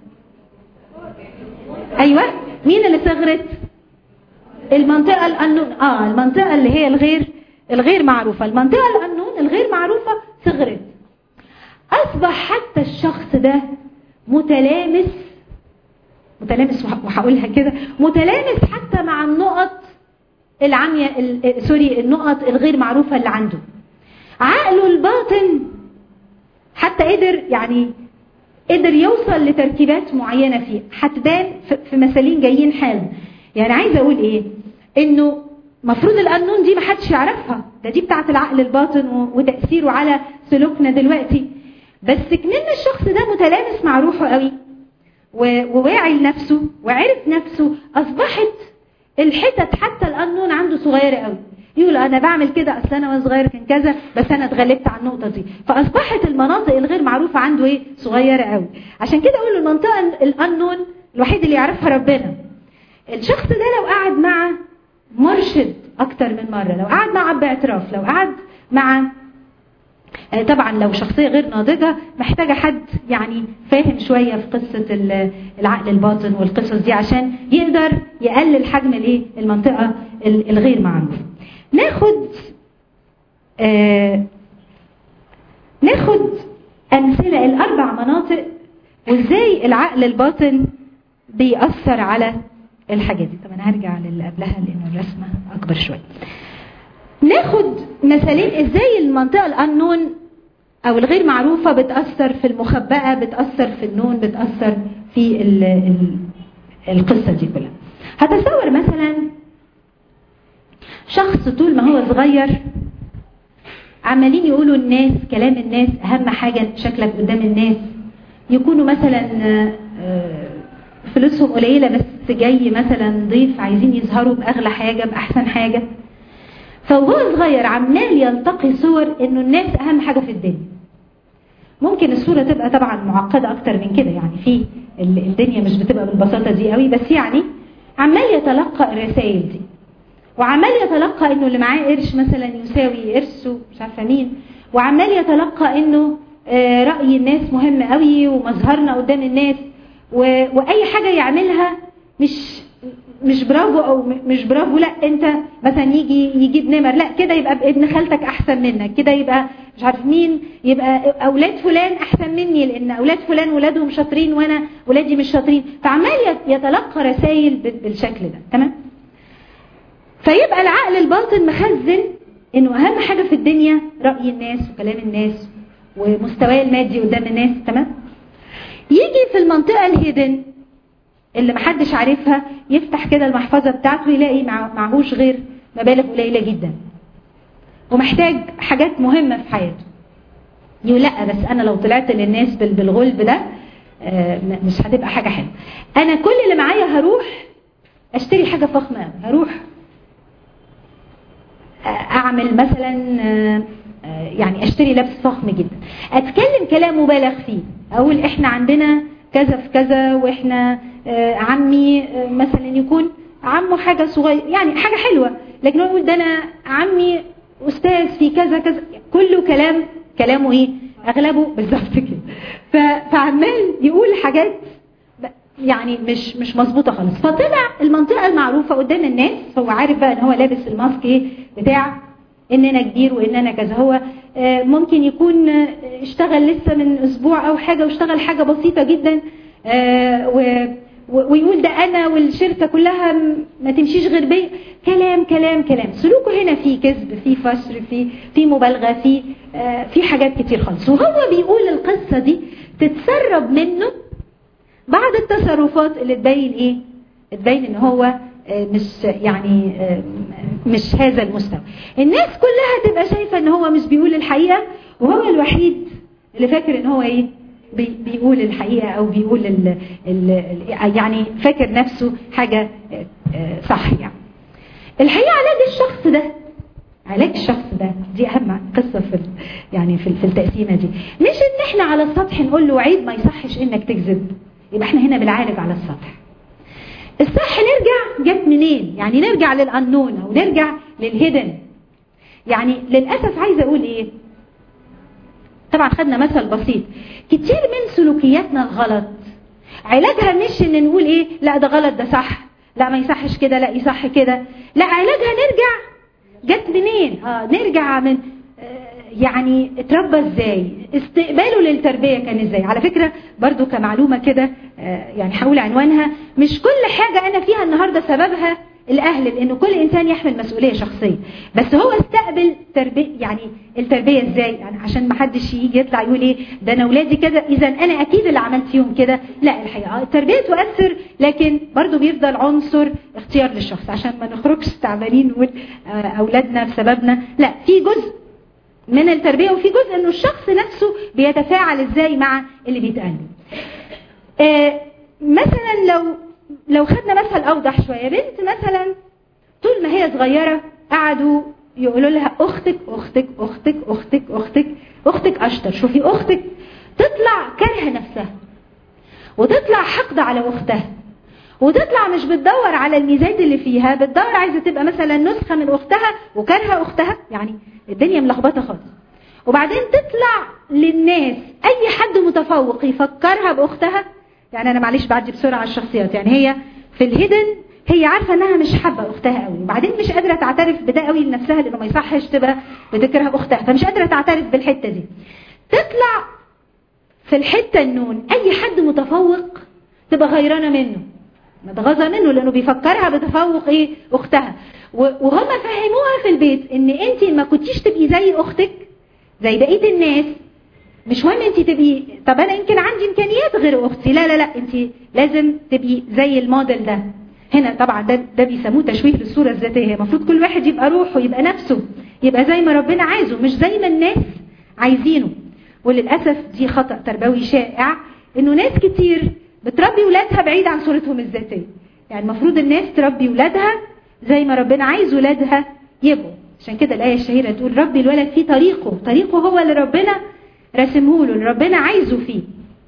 A: ايوه مين اللي صغرت المنطقه الانون اه المنطقه اللي هي الغير الغير معروفه المنطقه الانون الغير معروفه صغرت اصبح حتى الشخص ده متلامس متلامس وهقولها كده متلامس حتى مع النقط العمية سوري النقط الغير معروفة اللي عنده عقله الباطن حتى قدر يعني قدر يوصل لتركيبات معينة فيه هتبان في مثالين جايين حالا يعني عايزة اقول ايه انه مفروض القانون دي محدش يعرفها ده دي بتاعت العقل الباطن وتأثيره على سلوكنا دلوقتي بس كمان الشخص ده متلامس مع روحه قوي وواعي لنفسه وعرف نفسه اصبحت الحتت حتى القانون عنده صغيره قوي يقول انا بعمل كده اصل انا وانا صغير كان كذا بس انا اتغلبت على النقطه دي فاصبحت المناطق الغير معروفه عنده ايه صغيره قوي عشان كده اقول المنطقه القانون الوحيد اللي يعرفها ربنا الشخص ده لو قعد مع مرشد اكتر من مره لو قعد مع اب اعتراف لو قعد مع طبعا لو شخصيه غير ناضجه محتاجه حد يعني فاهم شويه في قصه العقل الباطن والقصص دي عشان يقدر يقلل حجم الايه المنطقه الغير معروفه ناخد آه ناخد امثله الاربع مناطق وازاي العقل الباطن بيأثر على الحاجات دي طب انا هرجع للي قبلها لانه الرسمه اكبر شويه ناخد مثالين ازاي المنطقه الانون او الغير معروفه بتاثر في المخبأه بتاثر في النون بتاثر في ال ال القصه دي كلها هتصور مثلا شخص طول ما هو صغير عمالين يقولوا الناس كلام الناس اهم حاجه شكلك قدام الناس يكونوا مثلا فلوسهم قليله بس جاي مثلا ضيف عايزين يظهروا باغلى حاجه باحسن حاجه فوهو صغير عمال يلتقي صور انه الناس اهم حاجه في الدنيا ممكن الصوره تبقى طبعا معقده اكتر من كده يعني في الدنيا مش بتبقى بالبساطه دي قوي بس يعني عمال يتلقى الرسائل دي وعمال يتلقى انه اللي معاه قرش مثلا يساوي قرشه مش عارفه مين وعمال يتلقى انه راي الناس مهم قوي ومظهرنا قدام الناس واي حاجه يعملها مش مش برافو او مش برافو لا انت مثلا يجي يجيب نمر لا كده يبقى ابن خالتك احسن منك كده يبقى مش عارف مين يبقى اولاد فلان احسن مني لان اولاد فلان ولادهم شاطرين وانا ولادي مش شاطرين فعمال يتلقى رسائل بالشكل ده تمام فيبقى العقل الباطن مخزن انه اهم حاجه في الدنيا راي الناس وكلام الناس ومستواه المادي قدام الناس تمام يجي في المنطقه الهيدن اللي محدش عارفها يفتح كده المحفظه بتاعته يلاقي معهوش غير مبالغ قليله جدا ومحتاج حاجات مهمه في حياته يقول لا بس انا لو طلعت للناس بالغلب ده مش هتبقى حاجه حلوه انا كل اللي معايا هروح اشتري حاجه فخمه هروح اعمل مثلا يعني اشتري لبس فخم جدا اتكلم كلام مبالغ فيه اقول احنا عندنا كذا في كذا واحنا عمي مثلا يكون عمه حاجة صغير يعني حاجة حلوة لكن هو يقول ده انا عمي استاذ في كذا كذا كله كلام كلامه ايه اغلبه بالظبط كده فعمال يقول حاجات يعني مش مش مظبوطه خالص فطلع المنطقه المعروفه قدام الناس هو عارف بقى ان هو لابس الماسك ايه بتاع ان انا كبير وان انا كذا هو ممكن يكون اشتغل لسه من اسبوع او حاجه واشتغل حاجه بسيطه جدا ويقول ده انا والشركه كلها ما تمشيش غير بي كلام كلام كلام سلوكه هنا فيه كذب فيه فشر فيه في مبالغه فيه في حاجات كتير خالص وهو بيقول القصه دي تتسرب منه بعد التصرفات اللي تبين ايه تبين ان هو مش يعني مش هذا المستوى الناس كلها تبقى شايفة ان هو مش بيقول الحقيقة وهو الوحيد اللي فاكر ان هو ايه بي بيقول الحقيقة او بيقول ال ال يعني فاكر نفسه حاجة صح يعني الحقيقة علاج الشخص ده علاج الشخص ده دي اهم قصة في يعني في, في التقسيمة دي مش ان احنا على السطح نقول له عيب ما يصحش انك تكذب يبقى احنا هنا بنعالج على السطح الصح نرجع جت منين يعني نرجع للأنونة ونرجع للهدن يعني للأسف عايزة أقول إيه طبعا خدنا مثل بسيط كتير من سلوكياتنا الغلط علاجها مش ان نقول ايه لا ده غلط ده صح لا ما يصحش كده لا يصح كده لا علاجها نرجع جت منين اه نرجع من آه يعني اتربى ازاي استقباله للتربية كان ازاي على فكرة برضو كمعلومة كده آه يعني هقول عنوانها مش كل حاجة انا فيها النهاردة سببها الاهل لانه كل انسان يحمل مسؤولية شخصية بس هو استقبل تربية يعني التربية ازاي يعني عشان ما حدش يجي يطلع يقول ايه ده انا اولادي كده اذا انا اكيد اللي عملت فيهم كده لا الحقيقة التربية تؤثر لكن برضو بيفضل عنصر اختيار للشخص عشان ما نخرجش تعبانين نقول آه اولادنا بسببنا لا في جزء من التربية وفي جزء انه الشخص نفسه بيتفاعل ازاي مع اللي بيتقال آه مثلا لو لو خدنا مثل اوضح شوية بنت مثلا طول ما هي صغيرة قعدوا يقولوا لها اختك اختك اختك اختك اختك اختك اشطر شوفي اختك تطلع كارهه نفسها وتطلع حقد على اختها وتطلع مش بتدور على الميزات اللي فيها بتدور عايزه تبقى مثلا نسخه من اختها وكارهه اختها يعني الدنيا ملخبطه خالص وبعدين تطلع للناس اي حد متفوق يفكرها باختها يعني انا معلش بعدي بسرعه على الشخصيات يعني هي في الهيدن هي عارفه انها مش حابه اختها قوي وبعدين مش قادره تعترف بده قوي لنفسها لانه ما يصحش تبقى بتكره اختها فمش قادره تعترف بالحته دي تطلع في الحته النون اي حد متفوق تبقى غيرانه منه متغاظه منه لانه بيفكرها بتفوق ايه اختها وهم فهموها في البيت ان انت ما كنتيش تبقي زي اختك زي بقيه الناس مش مهم انت تبقي طب انا يمكن عندي امكانيات غير اختي لا لا لا انت لازم تبقي زي الموديل ده هنا طبعا ده ده بيسموه تشويه للصوره الذاتيه المفروض كل واحد يبقى روحه يبقى نفسه يبقى زي ما ربنا عايزه مش زي ما الناس عايزينه وللاسف دي خطا تربوي شائع انه ناس كتير بتربي ولادها بعيد عن صورتهم الذاتيه يعني المفروض الناس تربي ولادها زي ما ربنا عايز ولادها يبقوا عشان كده الايه الشهيره تقول ربي الولد في طريقه طريقه هو اللي ربنا رسمه له اللي ربنا عايزه فيه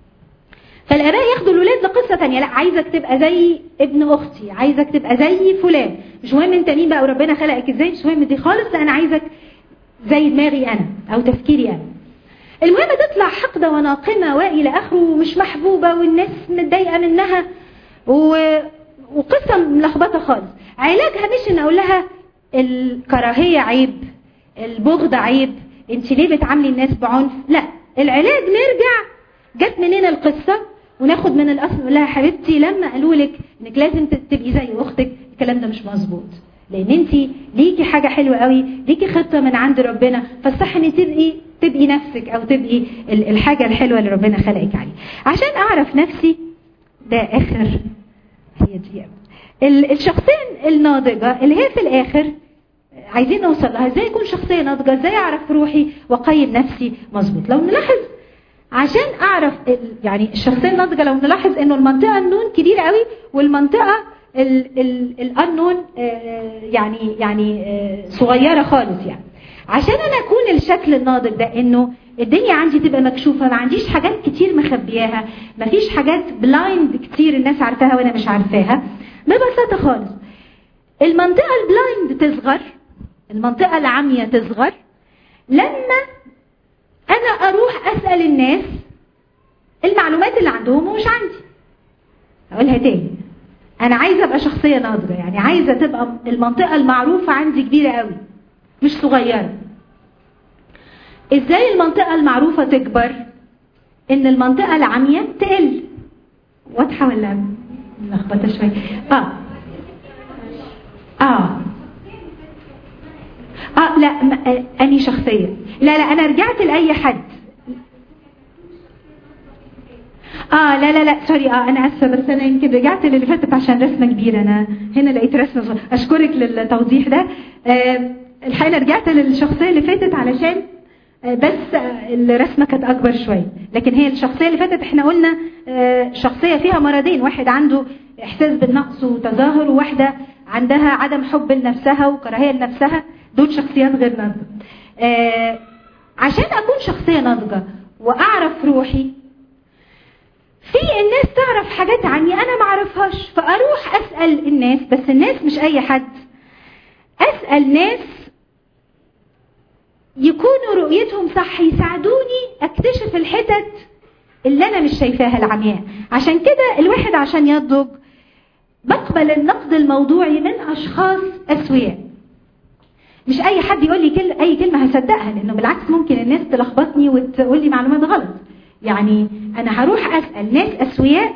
A: فالاباء ياخدوا الولاد لقصه ثانيه لا عايزك تبقى زي ابن اختي عايزك تبقى زي فلان مش مهم انت مين بقى وربنا خلقك ازاي مش مهم دي خالص لا انا عايزك زي دماغي انا او تفكيري انا المهم تطلع حقدة وناقمة والى اخره ومش محبوبة والناس متضايقة منها و... وقصة ملخبطة خالص علاجها مش ان اقول لها الكراهية عيب البغض عيب انت ليه بتعاملي الناس بعنف لا العلاج نرجع جت منين القصة وناخد من الاصل نقول لها حبيبتي لما قالوا لك انك لازم تبقي زي اختك الكلام ده مش مظبوط لان انت ليكي حاجة حلوة قوي ليكي خطة من عند ربنا فالصح ان تبقي تبقي نفسك او تبقي الحاجة الحلوة اللي ربنا خلقك عليها عشان اعرف نفسي ده اخر هي دي الشخصية الناضجة اللي هي في الاخر عايزين نوصل لها ازاي اكون شخصية ناضجة ازاي اعرف روحي واقيم نفسي مظبوط لو نلاحظ عشان اعرف يعني الشخصية الناضجة لو نلاحظ انه المنطقة النون كبيرة قوي والمنطقة الانون يعني يعني صغيرة خالص يعني عشان انا اكون الشكل الناضج ده انه الدنيا عندي تبقى مكشوفة ما عنديش حاجات كتير مخبياها ما فيش حاجات بلايند كتير الناس عارفاها وانا مش عارفاها ببساطة خالص المنطقة البلايند تصغر المنطقة العامية تصغر لما انا اروح اسأل الناس المعلومات اللي عندهم ومش عندي اقولها تاني انا عايزة ابقى شخصية ناضجة يعني عايزة تبقى المنطقة المعروفة عندي كبيرة قوي مش صغيرة ازاي المنطقة المعروفة تكبر ان المنطقة العامية تقل واضحة ولا ملخبطة شوية اه اه اه لا آه اني شخصية لا لا انا رجعت لاي حد اه لا لا لا سوري اه انا اسفه بس انا يمكن رجعت للي فاتت عشان رسمه كبيره انا هنا لقيت رسمه صغيرة. اشكرك للتوضيح ده آه الحقيقه رجعت للشخصيه اللي فاتت علشان آه، بس آه، الرسمه كانت اكبر شويه لكن هي الشخصيه اللي فاتت احنا قلنا آه، شخصيه فيها مرضين واحد عنده احساس بالنقص وتظاهر وواحده عندها عدم حب لنفسها وكراهيه لنفسها دول شخصيات غير ناضجه آه، عشان اكون شخصيه ناضجه واعرف روحي في الناس تعرف حاجات عني انا ما اعرفهاش فاروح اسال الناس بس الناس مش اي حد اسال ناس يكونوا رؤيتهم صح يساعدوني اكتشف الحتت اللي انا مش شايفاها العمياء عشان كده الواحد عشان ينضج بقبل النقد الموضوعي من اشخاص اسوياء مش اي حد يقول لي كل اي كلمه هصدقها لانه بالعكس ممكن الناس تلخبطني وتقول لي معلومات غلط يعني انا هروح اسال ناس اسوياء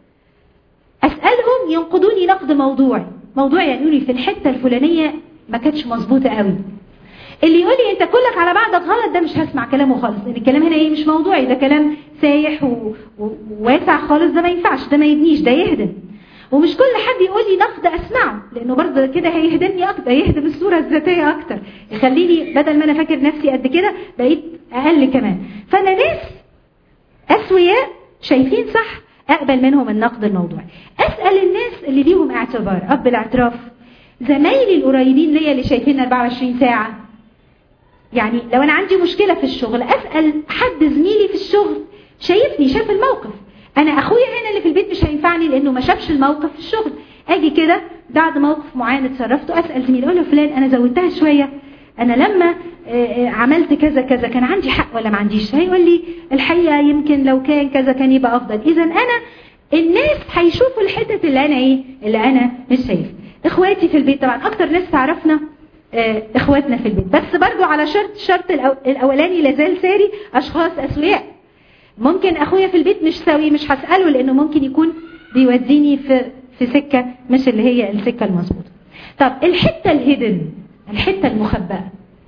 A: اسالهم ينقدوني نقد موضوعي موضوعي يقولوا لي في الحته الفلانيه ما كانتش مظبوطه قوي اللي يقول لي انت كلك على بعضك غلط ده مش هسمع كلامه خالص لان الكلام هنا ايه مش موضوعي ده كلام سايح و- و- وواسع خالص ده ما ينفعش ده ما يبنيش ده يهدم ومش كل حد يقول لي نقد اسمعه لانه برضه كده هيهدمني اكتر يهدم الصوره الذاتيه اكتر يخليني بدل ما انا فاكر نفسي قد كده بقيت اقل كمان فانا ناس اسوياء شايفين صح اقبل منهم النقد الموضوعي اسال الناس اللي ليهم اعتبار اب الاعتراف زمايلي القريبين ليا اللي شايفين 24 ساعه يعني لو انا عندي مشكله في الشغل اسال حد زميلي في الشغل شايفني شاف الموقف انا اخويا هنا اللي في البيت مش هينفعني لانه ما شافش الموقف في الشغل اجي كده بعد موقف معين اتصرفته اسال زميلي اقول له فلان انا زودتها شويه انا لما آه، آه، عملت كذا كذا كان عندي حق ولا ما عنديش هيقول لي الحقيقه يمكن لو كان كذا كان يبقى افضل اذا انا الناس هيشوفوا الحتت اللي انا ايه اللي انا مش شايف اخواتي في البيت طبعا اكتر ناس تعرفنا آه، اخواتنا في البيت بس برضو على شرط الشرط الأو- الاولاني لازال ساري اشخاص اسوياء ممكن اخويا في البيت مش سوي مش هساله لانه ممكن يكون بيوديني في في سكه مش اللي هي السكه المظبوطه طب الحته الهيدن الحته المخبأه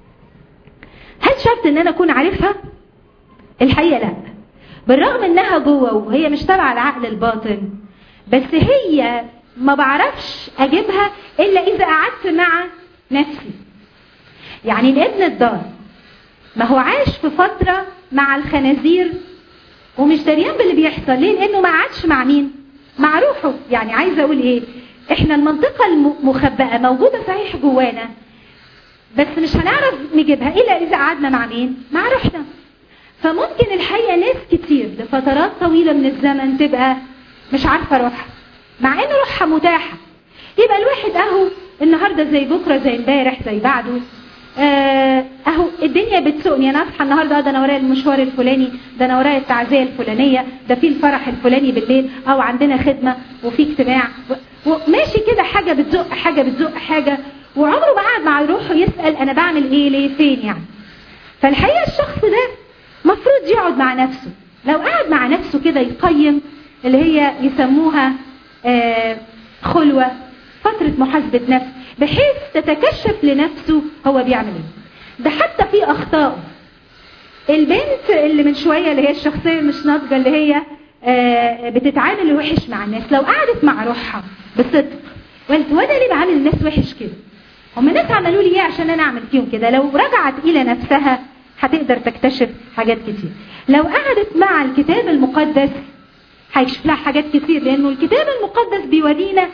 A: هل شرط ان انا اكون عارفها الحقيقه لا بالرغم انها جوه وهي مش تبع العقل الباطن بس هي ما بعرفش اجيبها الا اذا قعدت مع نفسي يعني الابن الضال ما هو عاش في فتره مع الخنازير ومش دريان باللي بيحصل ليه لانه ما قعدش مع مين مع روحه يعني عايزه اقول ايه احنا المنطقه المخبأه موجوده صحيح جوانا بس مش هنعرف نجيبها الا اذا قعدنا مع مين مع روحنا فممكن الحقيقه ناس كتير لفترات طويله من الزمن تبقى مش عارفه روحها مع ان روحها متاحه يبقى الواحد اهو النهارده زي بكره زي امبارح زي بعده آه، اهو الدنيا بتسوقني انا اصحى النهارده ده انا ورايا المشوار الفلاني ده انا ورايا التعزيه الفلانيه ده في الفرح الفلاني بالليل او عندنا خدمه وفي اجتماع و- وماشي كده حاجه بتزق حاجه بتزق حاجه وعمره ما قعد مع روحه يسال انا بعمل ايه ليه فين يعني فالحقيقه الشخص ده مفروض يقعد مع نفسه لو قعد مع نفسه كده يقيم اللي هي يسموها آه، خلوه فتره محاسبه نفس بحيث تتكشف لنفسه هو بيعمل ايه ده حتى في اخطاء البنت اللي من شويه اللي هي الشخصيه مش ناضجه اللي هي آه، بتتعامل وحش مع الناس لو قعدت مع روحها بصدق قالت وانا ليه بعامل الناس وحش كده هم الناس عملوا لي ايه عشان انا اعمل فيهم كده لو رجعت الى نفسها هتقدر تكتشف حاجات كتير لو قعدت مع الكتاب المقدس هيكشف لها حاجات كتير لانه الكتاب المقدس بيورينا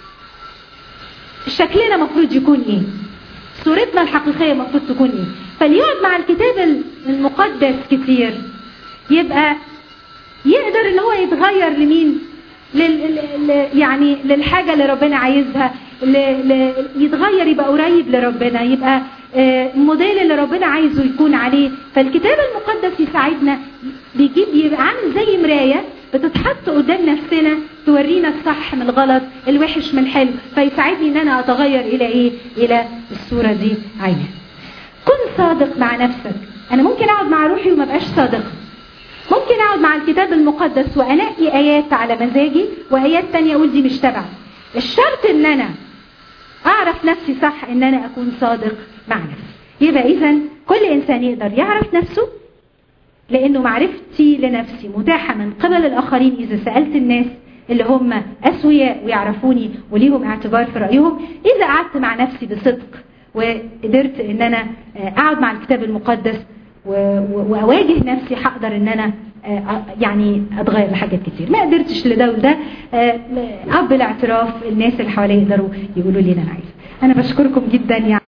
A: شكلنا المفروض يكون ايه صورتنا الحقيقيه المفروض تكون ايه فليقعد مع الكتاب المقدس كتير يبقى يقدر ان هو يتغير لمين لل... ل- يعني للحاجة اللي ربنا عايزها ل... ل... يتغير يبقى قريب لربنا يبقى آه، الموديل اللي ربنا عايزه يكون عليه فالكتاب المقدس يساعدنا بيجيب يبقى عامل زي مراية بتتحط قدام نفسنا تورينا الصح من الغلط الوحش من الحلو فيساعدني ان انا اتغير الى ايه الى الصورة دي عينها كن صادق مع نفسك انا ممكن اقعد مع روحي وما بقاش صادق ممكن اقعد مع الكتاب المقدس وانقي ايات على مزاجي وايات تانية اقول دي مش تبعي الشرط ان انا اعرف نفسي صح ان انا اكون صادق مع نفسي يبقى اذا كل انسان يقدر يعرف نفسه لانه معرفتي لنفسي متاحة من قبل الاخرين اذا سألت الناس اللي هم اسوياء ويعرفوني وليهم اعتبار في رأيهم اذا قعدت مع نفسي بصدق وقدرت ان انا اقعد مع الكتاب المقدس واواجه نفسي هقدر ان انا يعني اتغير لحاجات كتير ما قدرتش لده وده اب الاعتراف الناس اللي حواليا يقدروا يقولوا لي انا عايز انا بشكركم جدا يعني